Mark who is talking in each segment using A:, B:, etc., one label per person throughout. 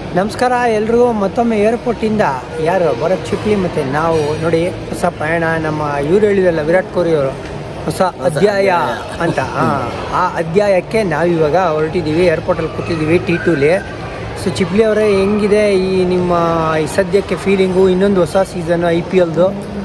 A: ನಮಸ್ಕಾರ ಎಲ್ರಿಗೂ ಮತ್ತೊಮ್ಮೆ ಏರ್ಪೋರ್ಟಿಂದ ಯಾರು ಭರತ್ ಚಿಪ್ಲಿ ಮತ್ತು ನಾವು ನೋಡಿ ಹೊಸ ಪಯಣ ನಮ್ಮ ಇವ್ರು ಹೇಳಿದಲ್ಲ ವಿರಾಟ್ ಕೊಹ್ಲಿ ಅವರು ಹೊಸ ಅಧ್ಯಾಯ ಅಂತ ಆ, ಆ ಅಧ್ಯಾಯಕ್ಕೆ ನಾವಿವಾಗ ಹೊರಟಿದ್ದೀವಿ ಏರ್ಪೋರ್ಟಲ್ಲಿ ಕೂತಿದ್ದೀವಿ ಟಿ ಟೂಲಿ ಸೊ ಚಿಪ್ಲಿ ಅವರೇ ಹೆಂಗಿದೆ ಈ ನಿಮ್ಮ ಈ ಸದ್ಯಕ್ಕೆ ಫೀಲಿಂಗು ಇನ್ನೊಂದು ಹೊಸ ಸೀಸನ್ ಐ ಪಿ ಎಲ್ದು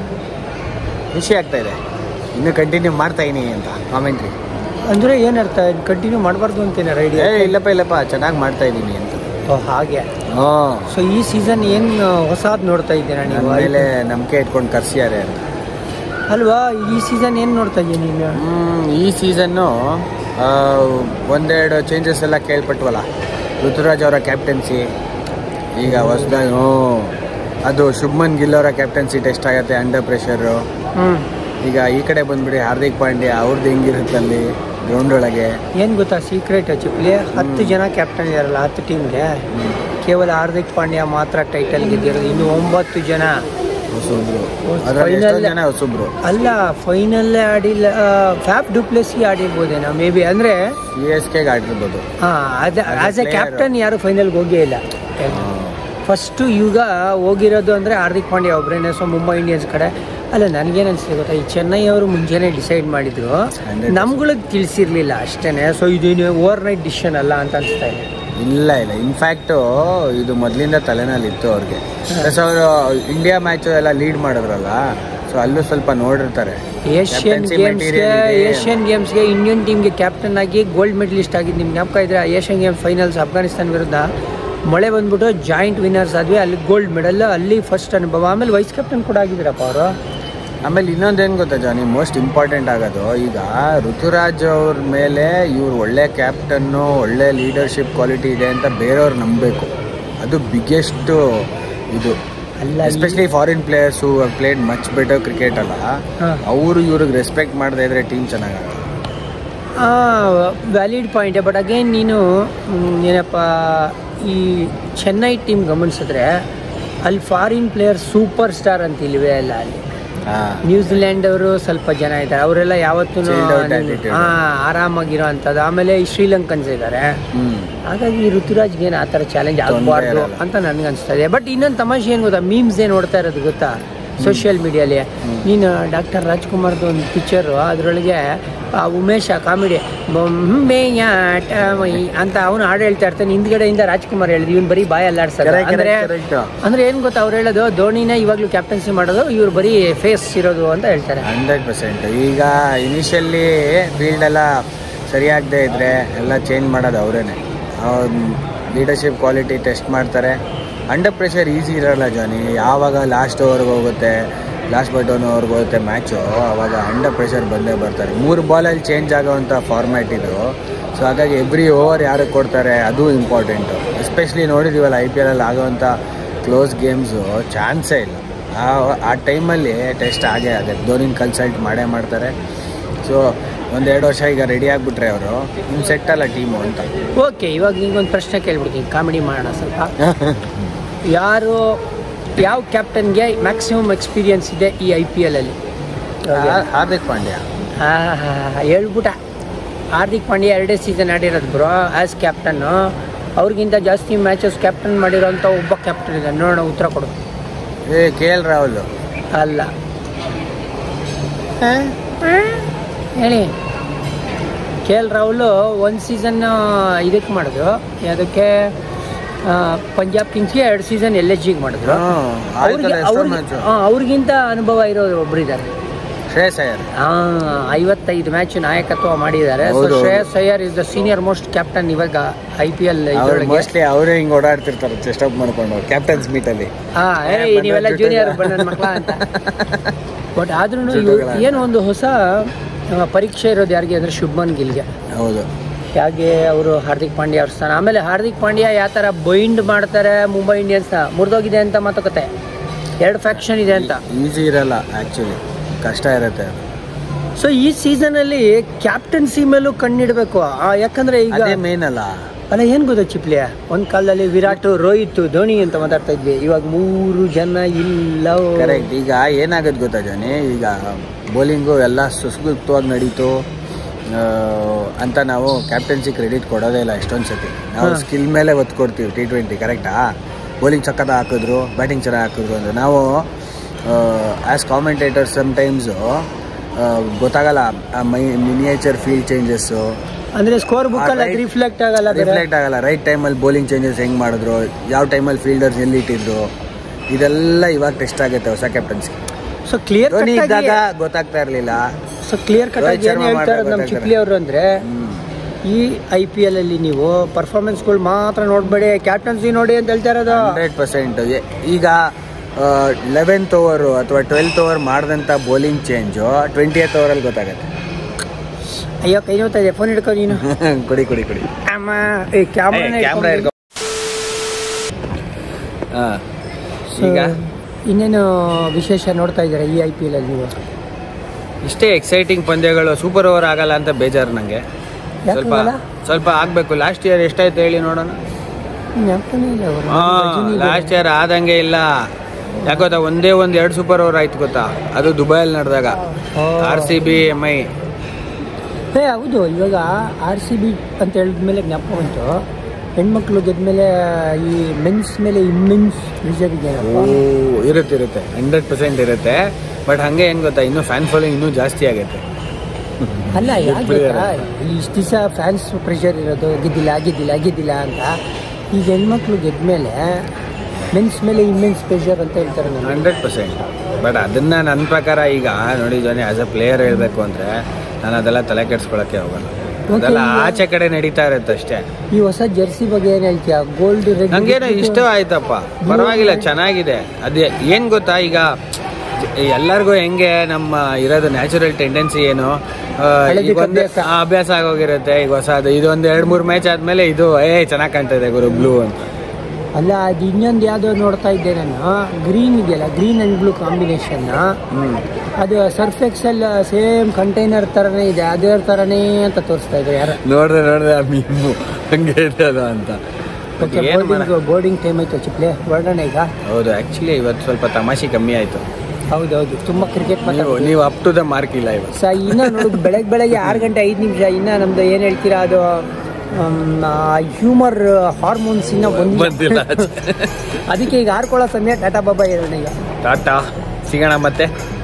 B: ಖುಷಿ ಆಗ್ತಾ ಇದೆ ಇನ್ನು ಕಂಟಿನ್ಯೂ ಮಾಡ್ತಾ ಇದೀನಿ ಅಂತ ಕಾಮೆಂಟ್ರಿ
A: ಅಂದರೆ ಏನರ್ಥ ಕಂಟಿನ್ಯೂ ಮಾಡಬಾರ್ದು ಅಂತೇನಾರ
B: ಏ
A: ಐಡಿಯಾ
B: ಇಲ್ಲಪ್ಪ ಇಲ್ಲಪ್ಪ ಚೆನ್ನಾಗಿ ಮಾಡ್ತಾ ಇದ್ದೀನಿ ಅಂತ
A: ಓ ಹಾಗೆ
B: ಹ್ಞೂ
A: ಸೊ ಈ ಸೀಸನ್ ಏನು ಹೊಸಾದ್ ನೋಡ್ತಾ ಇದ್ದೀರಾ
B: ನನ್ನ
A: ನೀವು
B: ಮೇಲೆ ನಂಬಿಕೆ ಇಟ್ಕೊಂಡು ಕರ್ಸಿದ್ದಾರೆ ಅಂತ
A: ಅಲ್ವಾ ಈ ಸೀಸನ್ ಏನು ನೋಡ್ತಾ ಇದ್ದೀನಿ ನೀನು
B: ಹ್ಮ್, ಈ ಸೀಸನ್ನು ಒಂದೆರಡು ಚೇಂಜಸ್ ಎಲ್ಲ ಕೇಳ್ಪಟ್ವಲ್ಲ ಋತುರಾಜ್ ಅವರ ಕ್ಯಾಪ್ಟನ್ಸಿ ಈಗ ಹೊಸದಾಗಿ ಹ್ಞೂ ಅದು ಶುಭ್ಮನ್ ಗಿಲ್ ಅವರ ಕ್ಯಾಪ್ಟನ್ಸಿ ಟೆಸ್ಟ್ ಆಗುತ್ತೆ ಅಂಡರ್ ಪ್ರೆಷರು
A: ಹ್ಞೂ
B: ಈಗ ಈ ಕಡೆ ಬಂದ್ಬಿಡಿ ಹಾರ್ದಿಕ್ ಪಾಂಡ್ಯ ಅವ್ರದ್ದು ಹೆಂಗಿರುತ್ತೆ ಅಲ್ಲಿ ಗ್ರೌಂಡ್ ಒಳಗೆ
A: ಏನು ಗೊತ್ತಾ ಸೀಕ್ರೆಟ್ ಚಿಪ್ಲಿ ಹತ್ತು ಜನ ಕ್ಯಾಪ್ಟನ್ ಇರಲ್ಲ ಹತ್ತು ಟೀಮ್ಗೆ ಕೇವಲ ಹಾರ್ದಿಕ್ ಪಾಂಡ್ಯ ಮಾತ್ರ ಟೈಟಲ್ ಗೆದ್ದಿರೋದು ಇನ್ನು ಒಂಬತ್ತು ಜನ
B: ಹೊಸಬ್ರು
A: ಹೊಸ-
B: ಅದ್ರಲ್ಲಿ ಎಷ್ಟೋ
A: final-
B: ಜನ ಹೊಸಬ್ರು
A: ಅಲ್ಲ ಫೈನಲ್ಲೇ ಆಡಿಲ್ಲ ಫ್ಯಾಪ್ ಡುಪ್ಲೆಸಿ ಆಡಿರ್ಬೋದೇನೋ ಮೇ ಬಿ ಅಂದರೆ
B: ಸಿ ಎಸ್ ಕೆಗೆ ಆಡಿರ್ಬೋದು
A: ಹಾಂ ಅದು
B: As a
A: as a
B: player.
A: Captain ಯಾರು ಫೈನಲ್ಗೆ ಹೋಗೇ ಇಲ್ಲ ಫಸ್ಟು ಈಗ ಹೋಗಿರೋದು ಅಂದರೆ ಹಾರ್ದಿಕ್ ಪಾಂಡ್ಯ ಒಬ್ಬರೇನೆ ಸೊ ಮುಂಬೈ ಇಂಡಿಯನ್ಸ್ ಕಡೆ ಅಲ್ಲ ನನಗೇನು ಅನಿಸ್ತು ಗೊತ್ತಾ ಈ ಚೆನ್ನೈ ಅವರು ಮುಂಚೆನೇ ಡಿಸೈಡ್ ಮಾಡಿದ್ರು
B: 100%.
A: ನಮ್ಗಳಿಗೆ ತಿಳಿಸಿರ್ಲಿಲ್ಲ ಅಷ್ಟೇ ಸೊ ಇದೇನು ಓವರ್ ನೈಟ್ ಡಿಸಿಷನ್ ಅಲ್ಲ ಅಂತ ಅನಿಸ್ತಾ ಇದೆ
B: ಇಲ್ಲ ಇಲ್ಲ ಇನ್ಫ್ಯಾಕ್ಟು ಇದು ಮೊದಲಿಂದ ತಲೆನಲ್ಲಿ ಇತ್ತು ಅವ್ರಿಗೆ ಪ್ಲಸ್ ಅವರು ಇಂಡಿಯಾ ಮ್ಯಾಚ್ ಎಲ್ಲ ಲೀಡ್ ಮಾಡಿದ್ರಲ್ಲ ಸೊ ಅಲ್ಲೂ ಸ್ವಲ್ಪ ನೋಡಿರ್ತಾರೆ
A: ಏಷ್ಯನ್
B: Captaincy
A: ಗೇಮ್ಸ್ಗೆ
B: material ಇದೆ.
A: ಏಷ್ಯನ್ ಗೇಮ್ಸ್ಗೆ ಇಂಡಿಯನ್ ಟೀಮ್ಗೆ ಕ್ಯಾಪ್ಟನ್ ಆಗಿ ಗೋಲ್ಡ್ ಮೆಡಲಿಸ್ಟ್ ಆಗಿದ್ದು ನಿಮ್ಗೆ ಜ್ಞಾಪಕ ಇದ್ರೆ ಆ ಏಷ್ಯನ್ ಗೇಮ್ಸ್ ಫೈನಲ್ಸ್ ಅಫ್ಘಾನಿಸ್ತಾನ ವಿರುದ್ಧ ಮಳೆ ಬಂದ್ಬಿಟ್ಟು ಜಾಯಿಂಟ್ ವಿನ್ನರ್ಸ್ ಆದ್ವಿ ಅಲ್ಲಿ ಗೋಲ್ಡ್ ಮೆಡಲ್ ಅಲ್ಲಿ ಫಸ್ಟ್ ಅನುಭವ ಆಮೇಲೆ ವೈಸ್ ಕ್ಯಾಪ್ಟನ್ ಕೂಡ ಆಗಿದ್ದೀರಪ್ಪ ಅವರು
B: ಆಮೇಲೆ ಇನ್ನೊಂದೇನು ಗೊತ್ತಾ ಜಾನಿ ಮೋಸ್ಟ್ ಇಂಪಾರ್ಟೆಂಟ್ ಆಗೋದು ಈಗ ಋತುರಾಜ್ ಅವ್ರ ಮೇಲೆ ಇವ್ರು ಒಳ್ಳೆ ಕ್ಯಾಪ್ಟನ್ನು ಒಳ್ಳೆ ಲೀಡರ್ಶಿಪ್ ಕ್ವಾಲಿಟಿ ಇದೆ ಅಂತ ಬೇರೆಯವ್ರು ನಂಬಬೇಕು ಅದು ಬಿಗ್ಗೆಸ್ಟ್ ಇದು
A: ಅಲ್ಲ
B: especially foreign players who played much better cricket ಅಲ್ಲ
A: ಹಾ.
B: ಅವರು ಇವ್ರಿಗೆ ರೆಸ್ಪೆಕ್ಟ್ ಮಾಡದೇ ಇದ್ರೆ ಟೀಮ್ ಚೆನ್ನಾಗಲ್ಲ
A: ವ್ಯಾಲಿಡ್ ಪಾಯಿಂಟ್ ಬಟ್ ಅಗೇನ್ ನೀನು ಮ್, ಏನಪ್ಪ ಈ ಚೆನ್ನೈ ಟೀಮ್ ಗಮನಿಸಿದ್ರೆ ಅಲ್ಲಿ ಫಾರಿನ್ ಪ್ಲೇಯರ್ ಸೂಪರ್ ಸ್ಟಾರ್ ಅಂತ ಇಲ್ವೇ ಅಲ್ಲ ಅಲ್ಲಿ ನ್ಯೂಜಿಲೆಂಡ್ ಅವರು ಸ್ವಲ್ಪ ಜನ ಇದ್ದಾರೆ ಅವರೆಲ್ಲ ಯಾವತ್ತೂ
B: Chilled out attitude.
A: ಹಾ ಆರಾಮಾಗಿರೋ ಅಂಥದ್ದು ಆಮೇಲೆ ಈ ಶ್ರೀಲಂಕನ್ಸ್ ಇದ್ದಾರೆ
B: ಹ್ಮ್
A: ಹಾಗಾಗಿ ಈ ಋತುರಾಜ್ಗೆ ಏನು ಆ ಥರ ಚಾಲೆಂಜ್
B: ತೊಂದ್ರೆ
A: ಆಗಬಾರ್ದು
B: ಇರಲ್ಲ.
A: ಅಂತ ನನಗೆ ಅನಿಸ್ತಾ ಇದೆ ಬಟ್ ಇನ್ನೊಂದು ತಮಾಷೆ ಏನು ಗೊತ್ತಾ ಮೀಮ್ಸ್ ಏನು ನೋಡ್ತಾ ಇರೋದು ಗೊತ್ತಾ ಸೋಷಿಯಲ್ ಮೀಡಿಯಲ್ಲಿ ನೀನು ಡಾಕ್ಟರ್ ರಾಜ್ಕುಮಾರ್ದು ಒಂದು ಪಿಕ್ಚರು ಅದರೊಳಗೆ ಆ ಉಮೇಶ ಕಾಮಿಡಿ ಬೊಂಬೆಯ ಟಮೈ ಅಂತ ಅವನು ಹಾಡು ಹೇಳ್ತಾ ಇರ್ತಾನೆ ಹಿಂದ್ಗಡೆಯಿಂದ ರಾಜ್ಕುಮಾರ್ ಹೇಳಿದ್ರು ಇವನು ಬರೀ ಬಾಯ್ ಅಲ್ಲಾಡ್ಸೋದು
B: Correct,
A: ಅಂದ್ರೆ
B: correct, correct.
A: ಅಂದ್ರೆ ಏನು ಗೊತ್ತಾ ಅವ್ರು ಹೇಳೋದು ಧೋನಿನ ಇವಾಗಲೂ ಕ್ಯಾಪ್ಟನ್ಸಿ ಮಾಡೋದು ಇವ್ರು ಬರೀ ಫೇಸ್ ಇರೋದು ಅಂತ ಹೇಳ್ತಾರೆ
B: ಹಂಡ್ರೆಡ್ ಪರ್ಸೆಂಟ್ ಈಗ ಇನಿಷಿಯಲಿ ಫೀಲ್ಡ್ ಎಲ್ಲ ಸರಿಯಾಗದೇ ಇದ್ರೆ ಎಲ್ಲ ಚೇಂಜ್ ಮಾಡೋದು ಅವರೇನೆ ಲೀಡರ್ಶಿಪ್ ಕ್ವಾಲಿಟಿ ಟೆಸ್ಟ್ ಮಾಡ್ತಾರೆ ಅಂಡರ್ ಪ್ರೆಷರ್ ಈಸಿ ಇರಲ್ಲ ಜಾನಿ ಯಾವಾಗ ಲಾಸ್ಟ್ ಓವರ್ಗೆ ಹೋಗುತ್ತೆ ಲಾಸ್ಟ್ ಬಟನ್ ಓವರ್ಗೆ ಹೋಗುತ್ತೆ ಮ್ಯಾಚು ಅವಾಗ ಅಂಡರ್ ಪ್ರೆಷರ್ ಬಂದೇ ಬರ್ತಾರೆ ಮೂರು ಬಾಲಲ್ಲಿ ಚೇಂಜ್ ಆಗೋವಂಥ ಫಾರ್ಮ್ಯಾಟ್ ಇದು ಸೊ ಹಾಗಾಗಿ ಎವ್ರಿ ಓವರ್ ಯಾರಿಗೆ ಕೊಡ್ತಾರೆ ಅದು ಇಂಪಾರ್ಟೆಂಟು ಎಸ್ಪೆಷಲಿ ನೋಡಿದ್ದೀವಲ್ಲ ಐ ಪಿ ಎಲಲ್ಲಿ ಆಗೋವಂಥ ಕ್ಲೋಸ್ ಗೇಮ್ಸು ಚಾನ್ಸೇ ಇಲ್ಲ ಆ ಆ ಟೈಮಲ್ಲಿ ಟೆಸ್ಟ್ ಆಗೇ ಆಗುತ್ತೆ ಧೋನಿನ ಕನ್ಸಲ್ಟ್ ಮಾಡೇ ಮಾಡ್ತಾರೆ ಸೊ ಒಂದೆರಡು ವರ್ಷ ಈಗ ರೆಡಿ ಆಗಿಬಿಟ್ರೆ ಅವರು ಇನ್ನು ಸೆಟ್ ಅಲ್ಲ ಟೀಮು ಅಂತ
A: ಓಕೆ ಇವಾಗ ನಿಂಗೊಂದು ಪ್ರಶ್ನೆ ಕೇಳ್ಬಿಡ್ತೀನಿ ಕಾಮಿಡಿ ಮಾಡೋಣ ಸ್ವಲ್ಪ ಯಾರು ಯಾವ ಕ್ಯಾಪ್ಟನ್ಗೆ ಮ್ಯಾಕ್ಸಿಮಮ್ ಎಕ್ಸ್ಪೀರಿಯನ್ಸ್ ಇದೆ ಈ ಐ ಪಿ ಎಲ್ ಅಲ್ಲಿ
B: ಹಾ- ಹಾರ್ದಿಕ್ ಪಾಂಡ್ಯ
A: ಹಾ ಹಾ ಹೇಳ್ಬಿಟ್ಟ ಹಾರ್ದಿಕ್ ಪಾಂಡ್ಯ ಎರಡೇ ಸೀಸನ್ ಆಡಿರೋದು ಬ್ರೋ ಆ್ಯಸ್ ಕ್ಯಾಪ್ಟನ್ನು ಅವ್ರಿಗಿಂತ ಜಾಸ್ತಿ ಮ್ಯಾಚಸ್ ಕ್ಯಾಪ್ಟನ್ ಮಾಡಿರೋಂಥ ಒಬ್ಬ ಕ್ಯಾಪ್ಟನ್ ಇದೆ ನೋಡೋಣ ಉತ್ತರ ಕೊಡು
B: ಏ ಕೆ ಎಲ್ ರಾಹುಲ್
A: ಅಲ್ಲ ಹೇಳಿ ಕೆ ಎಲ್ ರಾಹುಲ್ ಒಂದು ಸೀಸನ್ ಇದಕ್ಕೆ ಮಾಡಿದ್ರು ಅದಕ್ಕೆ ಪಂಜಾಬ್ ಕಿಂಗ್ಸ್ಗೆ ಎರಡು ಸೀಸನ್ ಎಲ್ ಎಚ್ ಜಿಗೆ ಮಾಡಿದ್ರು ಅವ್ರಿಗೆ ಅವ್ರಿಗೆ ಹಾ, ಅವ್ರಿಗಿಂತ ಅನುಭವ ಇರೋರು ಒಬ್ರು ಇದ್ದಾರೆ
B: ಶ್ರೇಯಸ್ ಅಯ್ಯರ್
A: ಐವತ್ತೈದು ಮ್ಯಾಚ್ ನಾಯಕತ್ವ ಮಾಡಿದ್ದಾರೆ ಸೊ
B: ಹೌದು, ಹೌದು.
A: Shreyas Iyer is the senior most captain ಇವಾಗ ಐ ಪಿ ಎಲ್
B: ಅವ್ರು
A: ಇದರೊಳಗೆ
B: ಮೋಸ್ಟ್ಲಿ ಅವರೇ ಹಿಂಗೆ ಓಡಾಡ್ತಿರ್ತಾರೆ ಚೆಸ್ಟ್ ಅಪ್ ಮಾಡ್ಕೊಂಡು ಕ್ಯಾಪ್ಟನ್ಸ್ ಮೀಟಲ್ಲಿ
A: ಹಾ ಏ
B: ಬಂದವ್ರು
A: ನೀವೆಲ್ಲ
B: ಜೊತೆ
A: ಜೂನಿಯರ್
B: ಇಲ್ಲ.
A: ಬಣ್ಣ ಮಕ್ಕಳ ಅಂತ ಬಟ್ ಆದ್ರೂ
B: ಜೊತೆಗಳ.
A: ಏನು ಒಂದು ಹೊಸ ಆ, ಪರೀಕ್ಷೆ ಇರೋದು ಯಾರಿಗೆ ಅಂದ್ರೆ ಶುಭ್ಮನ್ ಗಿಲ್ಗೆ
B: ಹೌದು
A: ಹೇಗೆ ಅವರು ಹಾರ್ದಿಕ್ ಪಾಂಡ್ಯ ಅವ್ರ ಸ್ಥಾನ ಆಮೇಲೆ ಹಾರ್ದಿಕ್ ಪಾಂಡ್ಯ ಯಾವ ಥರ ಬೈಂಡ್ ಮಾಡ್ತಾರೆ ಮುಂಬೈ ಇಂಡಿಯನ್ಸ್ನ ಮುರಿದೋಗಿದೆ ಅಂತ ಮಾತುಕತೆ ಎರಡು ಫ್ಯಾಕ್ಷನ್ ಇದೆ ಅಂತ
B: ಈಸಿ ಇರಲ್ಲ ಆ್ಯಕ್ಚುಲಿ ಕಷ್ಟ ಇರುತ್ತೆ ಅದು.
A: ಸೊ ಈ ಸೀಸನಲ್ಲಿ ಕ್ಯಾಪ್ಟನ್ಸಿ ಮೇಲೂ ಕಣ್ಣಿಡಬೇಕು ಯಾಕಂದ್ರೆ ಈಗ
B: ಅದೇ ಮೇನ್ ಅಲ್ಲ
A: ಅಲ್ಲ ಏನ್ ಗೊತ್ತಾ ಚಿಪ್ಲಿಯ ಒಂದ್ ಕಾಲದಲ್ಲಿ ವಿರಾಟ್ ರೋಹಿತ್ ಧೋನಿ ಅಂತ ಮಾತಾಡ್ತಾ ಇದ್ವಿ ಇವಾಗ ಮೂರು ಜನ ಇಲ್ಲ
B: ಕರೆಕ್ಟ್ ಈಗ ಏನಾಗುತ್ತೆ ಗೊತ್ತಾ ಜಾನಿ ಈಗ ಬೌಲಿಂಗು ಎಲ್ಲ ಸುಸ್ಗುಪ್ತವಾಗಿ ನಡೀತು ಆ, ಅಂತ ನಾವು ಕ್ಯಾಪ್ಟನ್ಸಿ ಕ್ರೆಡಿಟ್ ಕೊಡೋದೇ ಇಲ್ಲ ಎಷ್ಟೊಂದು ಸತಿ ನಾವು
A: ಹಾ.
B: ಸ್ಕಿಲ್ ಮೇಲೆ ಒತ್ತು ಕೊಡ್ತೀವಿ ಟಿ ಟ್ವೆಂಟಿ ಕರೆಕ್ಟಾ ಬೌಲಿಂಗ್ ಸಕ್ಕತ್ತ ಹಾಕಿದ್ರು ಬ್ಯಾಟಿಂಗ್ ಚೆನ್ನಾಗಿ ಹಾಕಿದ್ರು ಅಂದರೆ ನಾವು ಆ್ಯಸ್ ಕಾಮೆಂಟೇಟರ್ ಸಮ್ಟೈಮ್ಸು ಗೊತ್ತಾಗಲ್ಲ ಆ ಮೈ ಮಿನಿಯೇಚರ್ ಫೀಲ್ಡ್ ಚೇಂಜಸ್ಸು
A: ಅಂದ್ರೆ ಸ್ಕೋರ್ ಬುಕ್ ಅಲ್ಲ
B: right-
A: ರಿಫ್ಲೆಕ್ಟ್ ಆಗಲ್ಲ ಬೇರೆ
B: ರಿಫ್ಲೆಕ್ಟ್ ಆಗಲ್ಲ ರೈಟ್ ಟೈಮಲ್ಲಿ ಬೌಲಿಂಗ್ ಚೇಂಜಸ್ ಹೆಂಗೆ ಮಾಡಿದ್ರು ಯಾವ ಟೈಮಲ್ಲಿ ಫೀಲ್ಡರ್ಸ್ ಎಲ್ಲಿ ಇಟ್ಟಿದ್ರು ಇದೆಲ್ಲ ಇವಾಗ ಟೆಸ್ಟ್ ಆಗುತ್ತೆ ಹೊಸ ಕ್ಯಾಪ್ಟನ್ಸಿ
A: ಸೊ ಕ್ಲಿಯರ್
B: ಧೋನಿ ಇದ್ದಾಗ ಗೊತ್ತಾಗ್ತಾ ಇರಲಿಲ್ಲ
A: ಸೊ ಕ್ಲಿಯರ್ ಕಟ್
B: ರೋಹಿತ್
A: ಆಗಿ ಏನ್
B: ಶರ್ಮಾ
A: ಹೇಳ್ತಾ ಇರೋದು ನಮ್ಮ
B: ಮಾಡ್ತಾ
A: ಚಿಕ್ಲಿ ಅವರು ಅಂದ್ರೆ ಈ ಐ ಪಿ ಎಲ್ ಅಲ್ಲಿ ನೀವು ಪರ್ಫಾರ್ಮೆನ್ಸ್ಗಳು ಮಾತ್ರ ನೋಡ್ಬೇಡಿ ಕ್ಯಾಪ್ಟನ್ಸಿ ನೋಡಿ ಅಂತ ಹೇಳ್ತಾ ಇರೋದು
B: ಹಂಡ್ರೆಡ್ ಪರ್ಸೆಂಟ್ ಈಗ ಲೆವೆಂತ್ ಓವರು ಅಥವಾ ಟ್ವೆಲ್ತ್ ಓವರ್ ಮಾಡಿದಂಥ ಬೌಲಿಂಗ್ ಚೇಂಜು ಟ್ವೆಂಟಿಯತ್ ಓವರಲ್ಲಿ ಗೊತ್ತಾಗುತ್ತೆ
A: ಅಯ್ಯೋ ಕೈ ನೋಡ್ತಾ ಇದೆ ಫೋನ್ ಹಿಡ್ಕೊ ನೀನು
B: ಕುಡಿ ಕುಡಿ ಕುಡಿ
A: ಅಮ್ಮ ಈ ಕ್ಯಾಮ್ರಾ
B: ಕ್ಯಾಮ್ರಾ ಹಿಡ್ಕೊ ಹಾಂ ಈಗ
A: ಇನ್ನೇನು ವಿಶೇಷ ನೋಡ್ತಾ ಇದ್ದೀರಾ ಈ ಐ ಪಿ ಎಲ್ ಅಲ್ಲಿ ನೀವು
B: ಇಷ್ಟೇ ಎಕ್ಸೈಟಿಂಗ್ ಪಂದ್ಯಗಳು ಸೂಪರ್ ಓವರ್ ಆಗಲ್ಲ ಅಂತ ಬೇಜಾರು ನನಗೆ
A: ಯಾಕೆ
B: ಸ್ವಲ್ಪ
A: ಆಗಲ್ಲ?
B: ಸ್ವಲ್ಪ ಆಗಬೇಕು ಲಾಸ್ಟ್ ಇಯರ್ ಎಷ್ಟಾಯ್ತು ಹೇಳಿ ನೋಡೋಣ
A: ಜ್ಞಾಪಕನೇ ಇಲ್ಲ ಅವರು
B: ಲಾಸ್ಟ್ ಇಯರ್ ಆದಂಗೆ ಇಲ್ಲ ಯಾಕೆ ಗೊತ್ತಾ ಒಂದೇ ಒಂದು ಎರಡು ಸೂಪರ್ ಓವರ್ ಆಯ್ತು ಗೊತ್ತಾ ಅದು ದುಬೈಯಲ್ಲಿ ನಡೆದಾಗ R C B M I
A: ಏ ಹೌದು ಇವಾಗ ಆರ್ ಸಿ ಬಿ ಅಂತ ಹೇಳಿದ್ಮೇಲೆ ಜ್ಞಾಪಕ ಬಂತು ಹೆಣ್ಮಕ್ಳು ಗೆದ್ಮೇಲೆ ಈ ಮೆನ್ಸ್ ಮೇಲೆ ಇಮ್ಮೆನ್ಸ್ ಪ್ರೆಷರ್
B: ಓ
A: ಇದೆಯಲ್ಲಪ್ಪ
B: ಇರುತ್ತೆ ಇರುತ್ತೆ ಹಂಡ್ರೆಡ್ ಪರ್ಸೆಂಟ್ ಇರುತ್ತೆ ಬಟ್ ಹಂಗೆ ಏನು ಗೊತ್ತಾ ಇನ್ನೂ ಫ್ಯಾನ್ ಫಾಲೋಯಿಂಗ್ ಇನ್ನೂ ಜಾಸ್ತಿ ಆಗೈತೆ
A: ಅಲ್ಲ ಯಾಕೆ
B: player.
A: ಗೊತ್ತಾ ಇಷ್ಟು ದಿವಸ ಫ್ಯಾನ್ಸ್ ಪ್ರೆಷರ್ ಇರೋದು ಗೆದ್ದಿಲ್ಲ ಗೆದ್ದಿಲ್ಲ ಗೆದ್ದಿಲ್ಲ ಅಂತ ಈಗ ಹೆಣ್ಮಕ್ಳು ಗೆದ್ಮೇಲೆ ಮೆನ್ಸ್ ಮೇಲೆ ಇಮ್ಮೆನ್ಸ್ ಪ್ರೆಷರ್ ಅಂತ ಹೇಳ್ತಾರೆ ನಾನು
B: ಹಂಡ್ರೆಡ್ ಪರ್ಸೆಂಟ್ ಬಟ್ ಅದನ್ನ ನನ್ನ ಪ್ರಕಾರ ಈಗ ನೋಡಿ ಜೊತೆ ಆಸ್ ಅ ಪ್ಲೇಯರ್ ಹೇಳಬೇಕು ಅಂದರೆ ನಾನು ಅದೆಲ್ಲ ತಲೆ ಕೆಡ್ಸ್ಕೊಳಕ್ಕೆ ಹೋಗಲ್ಲ ಅದೆಲ್ಲ ಆಚೆ ಕಡೆ ನಡೀತಾ ಇರುತ್ತೆ ಅಷ್ಟೇ
A: ಈ ಹೊಸ ಜರ್ಸಿ ಬಗ್ಗೆ ಏನು ಹೇಳ್ತೀಯ ಗೋಲ್ಡ್ ರೆಡ್
B: ನಂಗೇನೋ ಇಷ್ಟ ಆಯ್ತಪ್ಪ ಪರವಾಗಿಲ್ಲ ಚೆನ್ನಾಗಿದೆ ಅದೇ ಏನ್ ಗೊತ್ತಾ ಈಗ ಎಲ್ಲರಿಗೂ ಹೆಂಗೆ ನಮ್ಮ ಇರೋದು ನ್ಯಾಚುರಲ್ ಟೆಂಡೆನ್ಸಿ ಏನು ಆ,
A: ಹಳೇದಕ್ಕೆ
B: ಈಗ ಒಂದು-
A: ಅಭ್ಯಾಸ.
B: ಆ, ಅಭ್ಯಾಸ ಆಗೋಗಿರುತ್ತೆ ಈಗ ಹೊಸದು ಇದೊಂದು ಎರಡು ಮೂರು ಮ್ಯಾಚ್ ಆದ್ಮೇಲೆ ಇದು ಏ ಚೆನ್ನಾಗಿ ಕಾಣ್ತದೆ ಗುರು ಬ್ಲೂ ಅಂತ
A: ಅಲ್ಲ ಅದು ಇನ್ನೊಂದು ಯಾವುದೋ ನೋಡ್ತಾ ಇದ್ದೆ ನಾನು ಗ್ರೀನ್ ಇದೆಯಲ್ಲ ಗ್ರೀನ್ ಅಂಡ್ ಬ್ಲೂ ಕಾಂಬಿನೇಷನ್
B: ಹ್ಮ್
A: ಅದು ಸರ್ಫ್ ಎಕ್ಸೆಲ್ ಸೇಮ್ ಕಂಟೈನರ್ ತರನೇ ಇದೆ ಅದೇ ತರನೇ ಅಂತ ತೋರಿಸ್ತಾ ಇದ್ರು ಯಾರು
B: ನೋಡ್ದೆ ನೋಡ್ದೆ ಆ ಮೀಮು ಹಂಗೆ ಇದೆ ಅದು ಅಂತ
A: ಓಕೆ
B: ಏನು ಮಾಡ
A: ಬೋರ್ಡಿಂಗ್ ಬೋರ್ಡಿಂಗ್ ಟೈಮ್ ಆಯ್ತು ಚಿಪ್ಲೆ ಹೊರಡೋಣ ಈಗ
B: ಹೌದು ಆಕ್ಚುಲಿ ಇವತ್ತು ಸ್ವಲ್ಪ ತಮಾಷೆ ಕಮ್ಮಿ ಆಯ್ತು
A: ಹೌದೌದು ತುಂಬಾ ಕ್ರಿಕೆಟ್
B: ನೀವು
A: ಮಾತಾಡ್ತೀವಿ
B: ನೀವು ಅಪ್ ಟು ದ ಮಾರ್ಕ್ ಇಲ್ಲ ಇವತ್ತು
A: ಸ ಇನ್ನ ನೋಡು ಬೆಳಗ್ಗೆ ಬೆಳಗ್ಗೆ ಆರು ಗಂಟೆ ಐದು ನಿಮಿಷ ಇನ್ನ ನಮ್ದು ಏನ್ ಹೇಳ್ತೀರಾ ಅದು ಹ್ಯೂಮರ್ ಹಾರ್ಮೋನ್ಸ್ ಇನ್ನ
B: ಬಂದಿಲ್ಲ
A: ಬಂದಿಲ್ಲ ಅದಕ್ಕೆ ಈಗ ಆರ್ಕೊಳ್ಳೋ ಸಮಯ ಟಾಟಾ ಬಾಬಾ ಹೇಳೋಣ ಈಗ
B: ಟಾಟಾ ಸಿಗೋಣ ಮತ್ತೆ